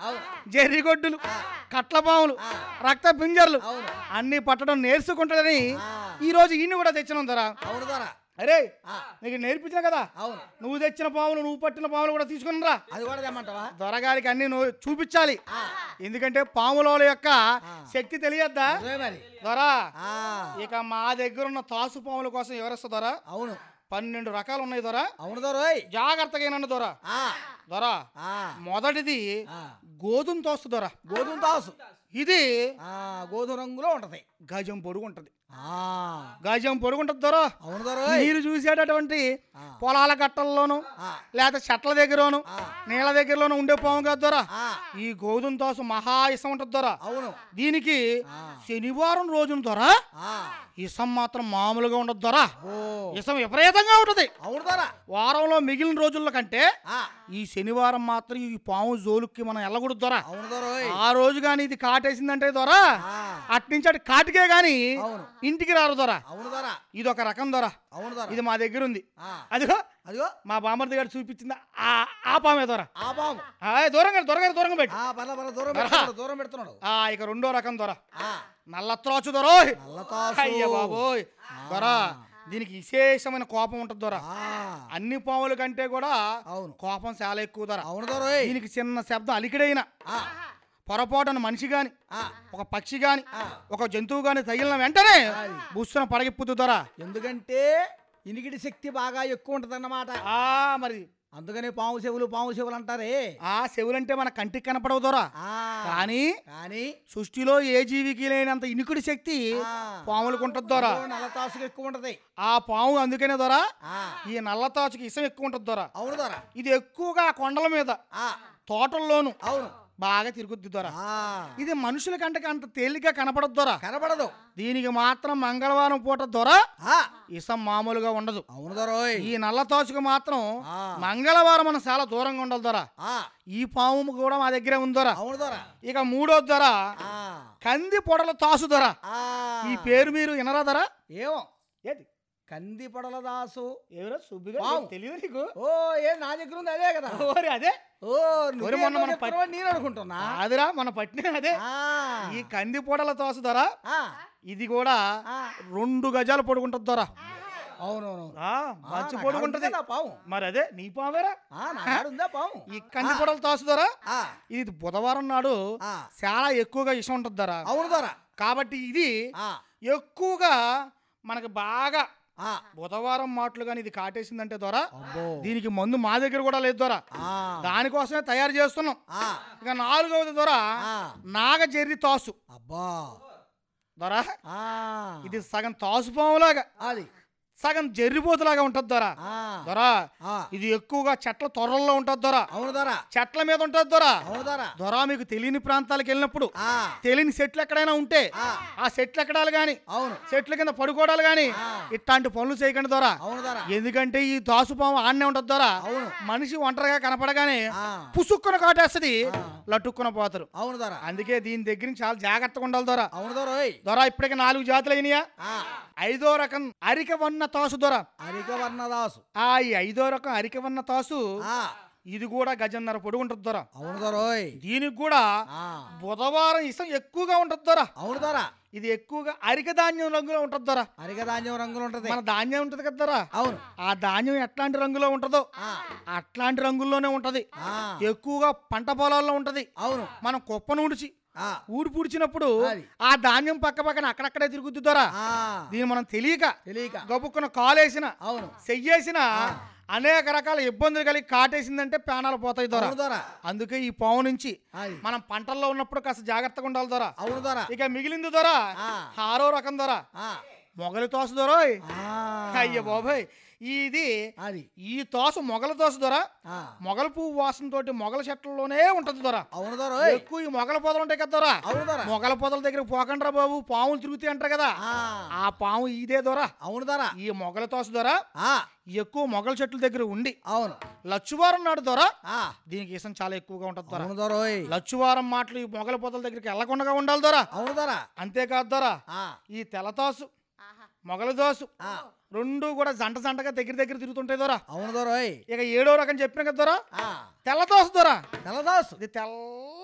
అవును జెర్రిగొడ్డులు కట్ల పాములు రక్త పింజర్లు అవును అన్ని పట్టడం నేర్చుకుంటాడని ఆ. ఈ రోజు ఈయన్ని కూడా తెచ్చినాం ధర అవును దొర అరే ఆ. నీకు నేర్పించిన కదా అవును నువ్వు తెచ్చిన పాములు నువ్వు పట్టిన పాములు కూడా తీసుకుని రా అది కూడా తెమ్మంటావా దొరగారికి అన్ని నువ్వు చూపించాలి ఆ. ఎందుకంటే పాముల యొక్క ఆ. శక్తి తెలియద్దా నిజమే మరి దొరా ఆ. ఇక మా దగ్గర ఉన్న తాసు పాముల కోసం ఎవరిస్తా దొరా అవును పన్నెండు రకాలు ఉన్నాయి దొరా అవును దొరోయ్ జాగ్రత్తగా నన్ను దొరా ఆ. దొరా ఆ. మొదటిది ఆ. గోధుమ తోస్తు దొరా గోధుమ తాసు ఇది ఆ, గోధుమ రంగులో ఉంటది గజం పొడుగు ఉంటది ఆ. గజం పొడుగు ఉంటది దొరా అవును దొరోయ్ మీరు చూసేటటువంటి ఆ. పొలాల గట్టల్లోను ఆ. లేకపోతే చెట్ల దగ్గరలోను ఆ. నీళ్ళ దగ్గరలోను ఉండే పాము కాదు దొరా ఆ. ఈ గోధుమ తోసు మహా ఇసం ఉంటది దొరా అవును దీనికి ఆ. శనివారం రోజున దొరా ఆ. ఇసం మాత్రం మామూలుగా ఉండదు దొరా ఓ ఇసం విపరీతంగా ఉంటది అవును దొర వారంలో మిగిలిన రోజుల కంటే ఆ. ఈ శనివారం మాత్రం ఈ పాము జోలుకి మనం వెళ్ళకూడదు దొరా అవును దొరోయ్ ఆ రోజు కానీ ఇది కాటేసిందంటే దొరా ఆ. అట్నుంచి అటు కాటికే గాని అవును ఇంటికి రారు దొరా అవును దొర ఇది ఒక రకం దొరా అవును దొర ఇది మా దగ్గర ఉంది ఆ. అదిగో అదిగో మా బామర్ది గారు చూపించింది ఆ ఆ పామే దొర ఆ బాబు ఆ, దూరంగా దూరంగా దూరంగా పెట్టి ఆ పర్ల పర్ల దూరం పెడుతున్నాడు దూరం పెడుతున్నాడు ఆ ఇక రెండో రకం దొర ఆ. నల్ల త్రోచు దొరోయ్ నల్ల తాసు అయ్య బాబోయ్ దొర దీనికి విశేషమైన కోపం ఉంటుంది దొర ఆ. అన్ని పాముల కంటే కూడా అవును కోపం చాలా ఎక్కువ దొర అవును దొరోయ్ దీనికి చిన్న శబ్దం అలికిడైన ఆ. పొరపాటున మనిషి గాని ఆ. ఒక పక్షి గాని ఆ. ఒక జంతువు గాని తగిలిన వెంటనే అది. బుస్సున పడగిప్పుద్దు దొర ఎందుకంటే ఇనికిడి శక్తి బాగా ఎక్కువ ఉంటదన్నమాట ఆ మరి అందుకనే పాము చెవులు పాము చెవులు అంటారే ఆ చెవులంటే మన కంటికి కనపడవు దొర ఆ. కానీ కానీ సృష్టిలో ఏ జీవికి లేనంత ఇనుకుడి శక్తి ఆ. పాములకు ఉంటుంది దొర అందులో నల్ల తాసులు ఎక్కువ ఉంటది ఆ పాము అందుకనే దొర ఆ. ఈ నల్ల తాచుకి ఇసం ఎక్కువ ఉంటుంది దొర అవును దొర ఇది ఎక్కువగా కొండల మీద ఆ. తోటల్లోను అవును బాగా తిరుగుద్ది దొర ఆ. ఇది మనుషుల కంటకి అంత తేలిగ్గా కనపడదు దొర కనబడదు దీనికి మాత్రం మంగళవారం పూట దొర ఆ. ఇసం మామూలుగా ఉండదు అవును దొరోయ్ ఈ నల్ల తాచుకు మాత్రం ఆ. మంగళవారం మనం చాలా దూరంగా ఉండాలి దొర ఆ. ఈ పాము కూడా మా దగ్గరే ఉంది దొర అవును దొర ఇక మూడో దొర ఆ. కంది పొడల తాసు దొర ఆ. ఈ పేరు మీరు వినరా దొర ఏమో ఏది కంది పడల దాసు ఎవరో సుబ్బిగా పాము. తెలియదు నీకు ఓ ఏ నా దగ్గర ఉంది అదే కదా ఓరి అదే ఓ నువ్వే మొన్న మనం చెప్తున్నావని నేను అనుకుంటున్నా అదిరా మన పట్టిన అదే ఆ. ఈ కంది పొడల తాసు దొర ఆ. ఇది కూడా ఆ. రెండు గజాలు పొడుగుంటుంది దొర అవునవును ఆ, మంచి పొడుగుంటది నా పాము మరి అదే నీ పావేరా ఆ, నా కాడ ఉందా పాము ఈ కంది పొడల తాసు దొర ఆ. ఇది బుధవారం నాడు ఆ. చాలా ఎక్కువగా ఇష్టం ఉంటుంది ధర అవును దొర కాబట్టి ఇది ఆ. ఎక్కువగా మనకి బాగా ఆ. బుధవారం మాటలు కానీ ఇది కాటేసిందంటే దొర అబ్బో దీనికి మందు మా దగ్గర కూడా లేదు దొర ఆ. దానికోసమే తయారు చేస్తున్నాం ఆ. ఇక నాలుగవది దొర ఆ. నాగజెర్రి తాసు అబ్బా దొర ఆ. ఇది సగం తాసు పాములాగా అది సగం జెర్రిపోతులాగా ఉంటుంది దొర ఆ. దొర ఆ. ఇది ఎక్కువగా చెట్ల తొర్రల్లో ఉంటుంది దొర అవును దొర చెట్ల మీద ఉంటుంది దొర అవును దొర దొర మీకు తెలియని ప్రాంతాలకు వెళ్ళినప్పుడు ఆ. తెలియని సెట్లు ఎక్కడైనా ఉంటే ఆ. ఆ సెట్లు ఎక్కడాలు గాని అవును చెట్ల కింద పడుకోవడాలు గాని ఆ. ఇట్లాంటి పనులు చేయకండి దొర అవును దొర ఎందుకంటే ఈ దాసుపాము ఆడనే ఉంటుంది దొర అవును మనిషి ఒంటరిగా కనపడగానే ఆ. పుసుక్కున కాటేస్తుంది ఆ. లట్టుక్కున పోతారు అవును దొర అందుకే దీని దగ్గర నుంచి చాలా జాగ్రత్తగా ఉండాలి దొర అవును దొర ఓయ్. దొర ఇప్పటికి నాలుగు జాతులు అయినాయా ఆ. ఐదో రకం అరిక వన్న తాసు దొర అరిక వర్ణదాసు ఆ ఈ ఐదో రకం అరిక వన్న తాసు ఆ. ఇది కూడా గజన్నర పొడుగు ఉంటుంది దొర అవును దొర ఓయ్. దీనికి కూడా ఆ. బుధవారం ఇసం ఎక్కువగా ఉంటుంది దొర అవును దొర ఇది ఎక్కువగా అరిక ధాన్యం రంగులో ఉంటుంది దొర అరిక ధాన్యం రంగులు ఉంటది మన ధాన్యం ఉంటుంది కదా దొర అవును ఆ ధాన్యం ఎట్లాంటి రంగులో ఉంటుందో ఆ. అట్లాంటి రంగుల్లోనే ఉంటది ఆ. ఎక్కువగా పంట పొలాల్లో ఉంటది అవును మనం కుప్పను ఉడిచి ఆ. ఊడి పూడ్చినప్పుడు అది. ఆ ధాన్యం పక్క పక్కన అక్కడక్కడే తిరుగుద్ది దొర ఆ. దీన్ని మనం తెలియక తెలియక గబుక్కున కాలేసిన అవును చెయ్యేసిన అనేక రకాల ఇబ్బందులు కలిగి కాటేసిందంటే ప్రాణాలు పోతాయి దొర అవును దొర అందుకే ఈ పాము నుంచి అది మనం పంటల్లో ఉన్నప్పుడు కాస్త జాగ్రత్తగా ఉండాలి దొర అవును దొర ఇక మిగిలింది దొర ఆ. ఆరో రకం దొర ఆ. మొగలి తోస దొరోయ్ ఆ. అయ్య బాబోయ్ ఇది అది ఈ తోస మొగల తోస దొర ఆ. మొగల పువ్వు వాసన తోటి మొగల చెట్లలోనే ఉంటది దొర అవును దొర ఓయ్. ఎక్కువ ఈ మొగల పొదలు ఉంటాయి కదా దొర అవును దొర మొగల పొదల దగ్గర పోకండ్రా బాబు పాములు తిరుగుతాయి అంటారు కదా ఆ. ఆ పాము ఇదే దొర అవును దొర ఈ మొగల తోస దొర ఆ. ఎక్కువ మొగల చెట్ల దగ్గర ఉండి అవును లచ్చువారం నాడు దొర ఆ. దీనికి ఇసం చాలా ఎక్కువగా ఉంటుంది దొర అవును దొర ఓయ్. లచ్చువారం మాటలు ఈ మొగల పొదల దగ్గరికి వెళ్లకుండా ఉండాలి దొర అవును దొర అంతేకాదు దొర ఆ. ఈ తెల్లతాసు మొగల దోసు ఆ. రెండు కూడా జంట జంటగా దగ్గర దగ్గర తిరుగుతుంటాయి దొర అవును దొర ఓయ్. ఇక ఏడో రకం చెప్పిన కదా దొర ఆ. తెల్ల దోస దొర తెల్లదాసు ఇది తెల్ల